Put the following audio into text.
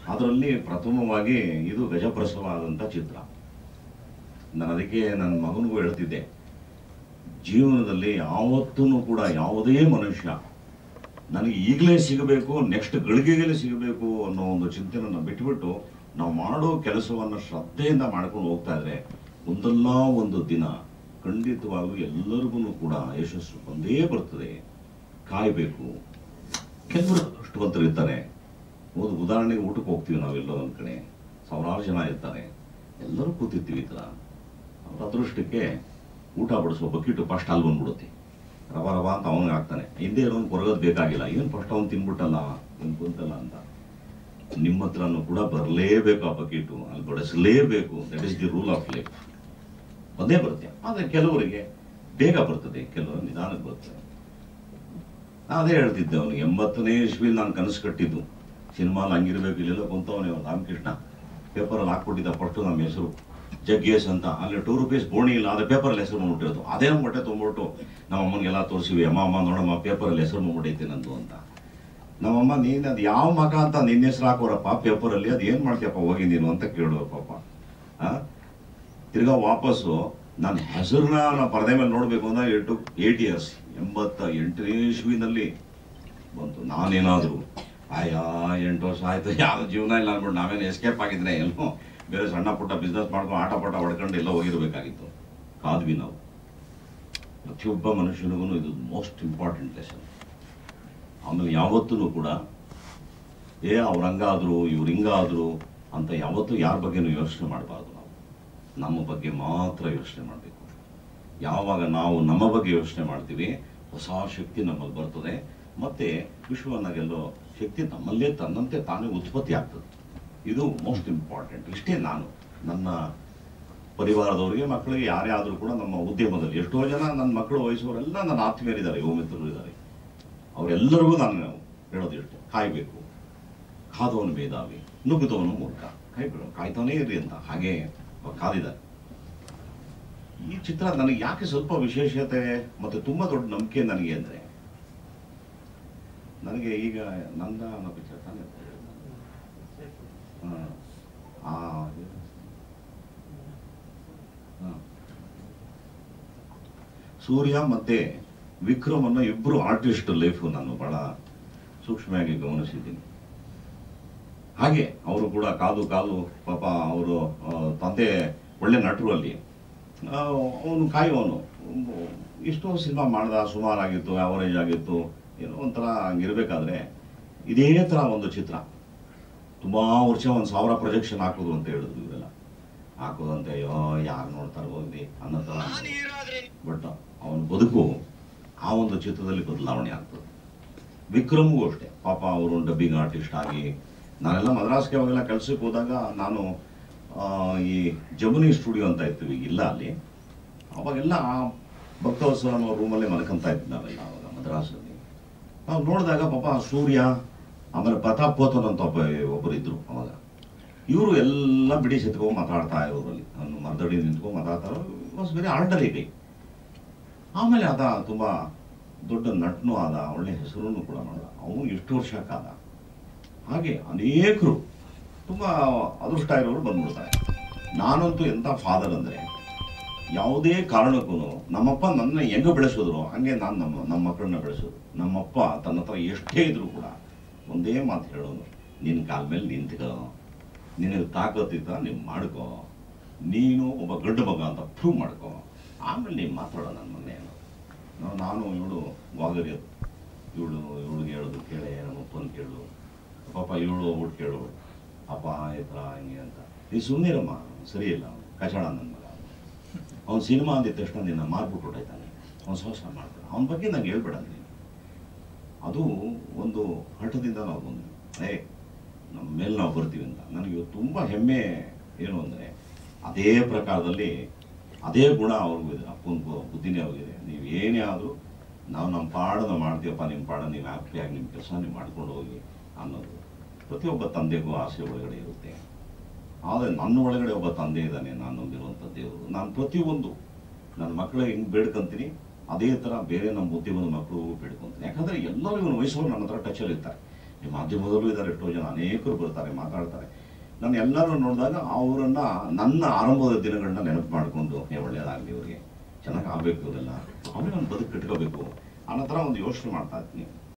ಅದರಲ್ಲಿ ಪ್ರಥಮವಾಗಿ ಇದು ಗಜಪ್ರಸವ ಆದಂಥ ಚಿತ್ರ ನಾನು ಅದಕ್ಕೆ ನನ್ನ ಮಗನಿಗೂ ಹೇಳ್ತಿದ್ದೆ ಜೀವನದಲ್ಲಿ ಯಾವತ್ತೂ ಕೂಡ ಯಾವುದೇ ಮನುಷ್ಯ ನನಗೆ ಈಗಲೇ ಸಿಗಬೇಕು ನೆಕ್ಸ್ಟ್ ಗಳಿಗೆಗಲೇ ಸಿಗಬೇಕು ಅನ್ನೋ ಒಂದು ಚಿಂತನೆಯನ್ನು ಬಿಟ್ಬಿಟ್ಟು ನಾವು ಮಾಡೋ ಕೆಲಸವನ್ನು ಶ್ರದ್ಧೆಯಿಂದ ಮಾಡ್ಕೊಂಡು ಹೋಗ್ತಾ ಇದ್ರೆ ಒಂದಲ್ಲ ಒಂದು ದಿನ ಖಂಡಿತವಾಗ್ಲೂ ಎಲ್ಲರಿಗೂ ಕೂಡ ಯಶಸ್ಸು ಬಂದೇ ಬರ್ತದೆ ಕಾಯಬೇಕು ಕೆಲವರು ಅಷ್ಟವಂತರು ಇರ್ತಾರೆ ಒಂದು ಉದಾಹರಣೆಗೆ ಊಟಕ್ಕೆ ಹೋಗ್ತೀವಿ ನಾವೆಲ್ಲೋ ಒಂದು ಕಡೆ ಸಾವಿರಾರು ಜನ ಇರ್ತಾರೆ ಎಲ್ಲರೂ ಕೂತಿರ್ತೀವಿ ಈ ಥರ ಅವ್ರ ಅದೃಷ್ಟಕ್ಕೆ ಊಟ ಬಡಿಸೋ ಬಕೀಟು ಫಸ್ಟ್ ಅಲ್ಲಿ ಬಂದ್ಬಿಡುತ್ತೆ ರವ ರವ ಅಂತ ಅವನಿಗೆ ಹಾಕ್ತಾನೆ ಹಿಂದೆ ಇರೋನು ಕೊರಗೋದು ಬೇಕಾಗಿಲ್ಲ ಏನು ಫಸ್ಟ್ ಅವ್ನು ತಿನ್ಬಿಟ್ಟಲ್ಲ ಏನು ಕುಂತಲ್ಲ ಅಂತ ನಿಮ್ಮ ಹತ್ರನೂ ಕೂಡ ಬರಲೇಬೇಕು ಆ ಬಕೀಟು ಅಲ್ಲಿ ಬಡಿಸಲೇಬೇಕು that is the rule of life ಬಂದೇ ಬರುತ್ತೆ ಆದರೆ ಕೆಲವರಿಗೆ ಬೇಗ ಬರ್ತದೆ ಕೆಲವರು ನಿಧಾನಕ್ಕೆ ಬರ್ತದೆ ನಾ ಅದೇ ಹೇಳ್ತಿದ್ದೆ ಅವನಿಗೆ ಎಂಬತ್ತನೇ ಇಸ್ವಿಲಿ ನಾನು ಕನಸು ಕಟ್ಟಿದ್ದು ಸಿನಿಮಾಲ್ ಹಂಗಿರ್ಬೇಕು ಇಲ್ಲೆಲ್ಲ ಕುಂತವನೇ ಅವ್ನು ರಾಮಕೃಷ್ಣ ಪೇಪರಲ್ಲಿ ಹಾಕ್ಬಿಟ್ಟಿದ್ದ ಫಸ್ಟು ನಮ್ಮ ಹೆಸರು ಜಗ್ಗೇಶ್ ಅಂತ ಅಲ್ಲಿ ಟೂ ರುಪೀಸ್ ಬೋಣಿ ಇಲ್ಲ ಅದೇ ಪೇಪರಲ್ಲಿ ಹೆಸರು ಮಾಡ್ಬಿಟ್ಟಿರೋದು ಅದೇ ನಮ್ಮ ಹೊಟ್ಟೆ ತೊಗೊಂಬಿಟ್ಟು ನಮ್ಮ ಅಮ್ಮನಿಗೆಲ್ಲ ತೋರಿಸಿವಿ ಅಮ್ಮ ಅಮ್ಮ ನೋಡಮ್ಮ ಪೇಪರಲ್ಲಿ ಹೆಸರು ಮಾಡ್ಬಿಟ್ಟೈತೆ ನಂದು ಅಂತ ನಮ್ಮಮ್ಮ ನೀನು ಅದು ಯಾವ ಮಗ ಅಂತ ನಿನ್ನ ಹೆಸರು ಹಾಕೋರಪ್ಪ ಪೇಪರಲ್ಲಿ ಅದು ಏನು ಮಾಡ್ತೀಯಪ್ಪ ಹೋಗಿ ನೀನು ಅಂತ ಕೇಳುವ ಪಾಪ ಆ? ತಿರ್ಗಾ ವಾಪಸ್ಸು ನನ್ನ ಹೆಸರನ್ನ ನಾವು ಪರದೆ ಮೇಲೆ ನೋಡಬೇಕು ಅಂದ್ರೆ ಏಟು ಏಟ್ ಇಯರ್ಸ್ ಎಂಬತ್ತ ಎಂಟನೇ ಇಸ್ವಿನಲ್ಲಿ ಬಂತು ನಾನೇನಾದರೂ ಆಯಾ ಎಂಟು ವರ್ಷ ಆಯ್ತು ಯಾವ ಜೀವನ ಇಲ್ಲ ಅಂದ್ಬಿಟ್ಟು ನಾವೇನು ಎಸ್ಕೇಪ್ ಆಗಿದ್ರೆ ಎಲ್ಲೋ ಬೇರೆ ಸಣ್ಣ ಪುಟ್ಟ ಬಿಸ್ನೆಸ್ ಮಾಡ್ಕೊಂಡು ಆಟ ಪಾಠ ಹೊಡ್ಕೊಂಡು ಎಲ್ಲ ಹೋಗಿರ್ಬೇಕಾಗಿತ್ತು ಕಾದ್ವಿ ನಾವು ಪ್ರತಿಯೊಬ್ಬ ಮನುಷ್ಯನಿಗೂ ಇದು ಮೋಸ್ಟ್ ಇಂಪಾರ್ಟೆಂಟ್ ಲೆಸನ್ ಆಮೇಲೆ ಯಾವತ್ತೂ ಕೂಡ ಏ ಅವ್ರ ಹಂಗಾದ್ರು ಇವ್ರು ಹಿಂಗಾದ್ರು ಅಂತ ಯಾವತ್ತೂ ಯಾರ ಬಗ್ಗೆನೂ ಯೋಚನೆ ಮಾಡಬಾರ್ದು ನಾವು ನಮ್ಮ ಬಗ್ಗೆ ಮಾತ್ರ ಯೋಚನೆ ಮಾಡಬೇಕು ಯಾವಾಗ ನಾವು ನಮ್ಮ ಬಗ್ಗೆ ಯೋಚನೆ ಮಾಡ್ತೀವಿ ಹೊಸ ಶಕ್ತಿ ನಮ್ಮಲ್ಲಿ ಬರ್ತದೆ ಮತ್ತೆ ವಿಶ್ವವನ್ನ ಗೆಲ್ಲೋ ಶಕ್ತಿ ನಮ್ಮಲ್ಲೇ ತನ್ನಂತೆ ತಾನೇ ಉತ್ಪತ್ತಿ ಆಗ್ತದೆ ಇದು ಮೋಸ್ಟ್ ಇಂಪಾರ್ಟೆಂಟ್ ಇಷ್ಟೇ ನಾನು ನನ್ನ ಪರಿವಾರದವರಿಗೆ ಮಕ್ಕಳಿಗೆ ಯಾರೇ ಆದರೂ ಕೂಡ ನಮ್ಮ ಉದ್ಯಮದಲ್ಲಿ ಎಷ್ಟೋ ಜನ ನನ್ನ ಮಕ್ಕಳು ವಯಸ್ಸವರೆಲ್ಲ ನನ್ನ ಆತ್ಮೀಯರಿದ್ದಾರೆ ಯುವ ಮಿತ್ರರು ಇದ್ದಾರೆ ಅವರೆಲ್ಲರಿಗೂ ನಾನು ಹೇಳೋದು ಇಷ್ಟೇ ಕಾಯಬೇಕು ಕಾದವನು ಮೇಧಾವಿ ನುಗ್ಗುದವನು ಮೂರ್ಖ ಕಾಯ್ಬಿಡು ಕಾಯ್ತಾನೇ ಇರ್ರಿ ಅಂತ ಹಾಗೆ ಅವ್ರು ಕಾದಿದ್ದಾರೆ ಈ ಚಿತ್ರ ನನಗೆ ಯಾಕೆ ಸ್ವಲ್ಪ ವಿಶೇಷತೆ ಮತ್ತೆ ತುಂಬಾ ದೊಡ್ಡ ನಂಬಿಕೆ ನನಗೆ ಅಂದ್ರೆ ನನಗೆ ಈಗ ನಂದ ಅನ್ನೋ ಪಿಕ್ಚರ್ ತಾನೇ ಹಾ. ಆ ಹಾ. ಸೂರ್ಯ ಮತ್ತೆ ವಿಕ್ರಮ್ ಅನ್ನೋ ಇಬ್ರು ಆರ್ಟಿಸ್ಟ್ ಲೈಫ್ ನಾನು ಬಹಳ ಸೂಕ್ಷ್ಮವಾಗಿ ಗಮನಿಸಿದ್ದೀನಿ ಹಾಗೆ ಅವರು ಕೂಡ ಕಾದು ಕಾದು ಪಾಪ ಅವರು ತಂದೆ ಒಳ್ಳೆ ನಟರು ಅಲ್ಲಿ ಅವನು ಕಾಯುವವನು ಇಷ್ಟೋ ಸಿನಿಮಾ ಮಾಡ್ದ ಸುಮಾರಾಗಿತ್ತು ಅವರೇಜ್ ಆಗಿತ್ತು ಏನೋ ಒಂಥರ ಹಂಗಿರ್ಬೇಕಾದ್ರೆ ಇದೇ ಥರ ಒಂದು ಚಿತ್ರ ತುಂಬಾ ವರ್ಷ ಒಂದು ಸಾವಿರ ಪ್ರೊಜೆಕ್ಷನ್ ಹಾಕೋದು ಅಂತ ಹೇಳಿದ್ರು ಇವರೆಲ್ಲ ಹಾಕೋದಂತೆ ಅಯ್ಯೋ ಯಾರು ನೋಡ್ತಾರೆ ಹೋಗಿ ಅನ್ನೋ ಥರ ಬಟ್ ಅವನ ಬದುಕು ಆ ಒಂದು ಚಿತ್ರದಲ್ಲಿ ಬದಲಾವಣೆ ಆಗ್ತದೆ ವಿಕ್ರಮ್ಗೂ ಅಷ್ಟೇ ಪಾಪ ಅವರು ಡಬ್ಬಿಂಗ್ ಆರ್ಟಿಸ್ಟ್ ಆಗಿ ನಾನೆಲ್ಲ ಮದ್ರಾಸ್ಗೆ ಅವಾಗೆಲ್ಲ ಕೆಲ್ಸಕ್ಕೆ ಹೋದಾಗ ನಾನು ಆ, ಈ ಜಮುನಿ ಸ್ಟುಡಿಯೋ ಅಂತ ಇರ್ತೀವಿ ಇಲ್ಲ ಅಲ್ಲಿ ಅವಾಗೆಲ್ಲ ಆ ಭಕ್ತವತ್ಸವ ಅನ್ನೋ ರೂಮಲ್ಲೇ ಮಲ್ಕೊಂತ ಇದ್ವಿ ನಾವೆಲ್ಲ ಅವಾಗ ಮದ್ರಾಸಲ್ಲಿ ನಾವು ನೋಡಿದಾಗ ಪಾಪ ಸೂರ್ಯ ಆಮೇಲೆ ಪ್ರತಾಪ್ ಪೋತನ್ ಅಂತ ಒಬ್ಬ ಒಬ್ಬರು ಇದ್ರು ಅವಾಗ ಇವರು ಎಲ್ಲ ಬಿಡಿ ಸೆತ್ಕೊಂಡು ಮಾತಾಡ್ತಾ ಇರೋರಲ್ಲಿ ನಾನು ಮರದಡಿ ನಿಂತ್ಕೊಂಡು ಮಾತಾಡ್ತಾರೆ ವಾಸ್ ವೆರಿ ಆರ್ಡರ್ ಇದೆ ಆಮೇಲೆ ಆತ ತುಂಬ ದೊಡ್ಡ ನಟನೂ ಆದ ಒಳ್ಳೆ ಹೆಸರನ್ನು ಕೂಡ ಮಾಡ್ದ ಅವನು ಎಷ್ಟು ವರ್ಷಕ್ಕಾದ ಹಾಗೆ ಅನೇಕರು ತುಂಬ ಅದೃಷ್ಟ ಇರೋರು ಬಂದ್ಬಿಡ್ತಾರೆ ನಾನಂತೂ ಎಂಥ ಫಾದರ್ ಅಂದರೆ ಯಾವುದೇ ಕಾರಣಕ್ಕೂ ನಮ್ಮಪ್ಪ ನನ್ನ ಹೆಂಗೆ ಬೆಳೆಸಿದ್ರು ಹಾಗೆ ನಾನು ನಮ್ಮ ನಮ್ಮ ಮಕ್ಕಳನ್ನ ಬೆಳೆಸೋದು ನಮ್ಮಪ್ಪ ತನ್ನ ಹತ್ರ ಎಷ್ಟೇ ಇದ್ರು ಕೂಡ ಒಂದೇ ಮಾತು ಹೇಳೋನು ನಿನ್ನ ಕಾಲ ಮೇಲೆ ನಿಂತ್ಕೋ ನಿನಗೆ ತಾಕತ್ತಿದ್ದ ನೀವು ಮಾಡ್ಕೋ ನೀನು ಒಬ್ಬ ಗಂಡು ಮಗ ಅಂತ ಪ್ರೂವ್ ಮಾಡ್ಕೋ ಆಮೇಲೆ ನೀನು ಮಾತಾಡೋ ನನ್ನ ಮೊನ್ನೆ ನಾವು ನಾನು ಇವಳು ವಾಗರಿಯೋದು ಇವಳು ಇವಳಿಗೆ ಹೇಳೋದು ಕೇಳೆ ನಮ್ಮ ಅಪ್ಪನ ಕೇಳು ಪಾಪ ಇವಳು ಹೋಗ್ಬಿಟ್ಟು ಕೇಳು ಅಪ್ಪ ಈ ಥರ ಹಿಂಗೆ ಅಂತ ನೀ ಸುಮ್ಮನಿರಮ್ಮ ಸರಿ ಇಲ್ಲ ಅವ್ನು ಕಚಾಡ ನನ್ನ ಮಗ ಅವ್ನು ಸಿನಿಮಾ ಅಂದಿದ ತಕ್ಷಣ ನಿನ್ನ ಮಾರ್ಬಿಟ್ಟು ಹೊಟ್ಟೈತಾನೆ ಅವ್ನು ಸಂಸಾರ ಮಾಡ್ಬೇಡ ಅವನ ಬಗ್ಗೆ ನಂಗೆ ಹೇಳ್ಬೇಡ ನೀನು ಅದು ಒಂದು ಹಠದಿಂದ ನಾವು ಬಂದ್ವಿ ಏ ನಮ್ಮ ಮೇಲೆ ನಾವು ಬರ್ತೀವಿ ಅಂತ ನನಗೆ ಇವತ್ತು ತುಂಬ ಹೆಮ್ಮೆ ಏನು ಅಂದರೆ ಅದೇ ಪ್ರಕಾರದಲ್ಲಿ ಅದೇ ಗುಣ ಅವ್ರಿಗೂ ಇದೆ ಅಪ್ಪನ ಬು- ಬುದ್ಧಿನೇ ಹೋಗಿದೆ ನೀವು ಏನೇ ಆದರೂ ನಾವು ನಮ್ಮ ಪಾಡನ್ನು ಮಾಡ್ತೀವಪ್ಪ ನಿಮ್ಮ ಪಾಡ ನೀವು ಹ್ಯಾಪಿಯಾಗಿ ನಿಮ್ಮ ಕೆಲಸ ನೀವು ಮಾಡ್ಕೊಂಡು ಹೋಗಿ ಅನ್ನೋದು ಪ್ರತಿಯೊಬ್ಬ ತಂದೆಗೂ ಆಸೆ ಒಳಗಡೆ ಇರುತ್ತೆ ಆದರೆ ನನ್ನ ಒಳಗಡೆ ಒಬ್ಬ ತಂದೆ ಇದ್ದಾನೆ ನಾನು ನಂಬಿರುವಂಥ ದೇವರು ನಾನು ಪ್ರತಿಯೊಂದು ನನ್ನ ಮಕ್ಕಳಿಗೆ ಹೆಂಗೆ ಬೇಡ್ಕೊಂತೀನಿ ಅದೇ ಥರ ಬೇರೆ ನಮ್ಮ ಬುದ್ಧಿವಂತ ಮಕ್ಕಳು ಬೇಡ್ಕೊಂತೀನಿ ಯಾಕಂದರೆ ಎಲ್ಲರೂ ಇವನು ವಯಸ್ಸವರು ನನ್ನ ಹತ್ರ ಟಚಲ್ಲಿ ಇರ್ತಾರೆ ಈ ಮಾಧ್ಯಮದಲ್ಲೂ ಇದ್ದಾರೆ ಎಷ್ಟೋ ಜನ ಅನೇಕರು ಬರ್ತಾರೆ ಮಾತಾಡ್ತಾರೆ ನಾನು ಎಲ್ಲರೂ ನೋಡಿದಾಗ ಅವರನ್ನ ನನ್ನ ಆರಂಭದ ದಿನಗಳನ್ನ ನೆನಪು ಮಾಡಿಕೊಂಡು ಏ ಒಳ್ಳೇದಾಗಲಿ ಇವರಿಗೆ ಚೆನ್ನಾಗಿ ಆಗಬೇಕು ಇವರೆಲ್ಲ ಆಮೇಲೆ ನಾನು ಬದುಕು ಕಟ್ಕೋಬೇಕು ಅನ್ನೋ ಥರ ಒಂದು ಯೋಚನೆ ಮಾಡ್ತಾ ಇರ್ತೀನಿ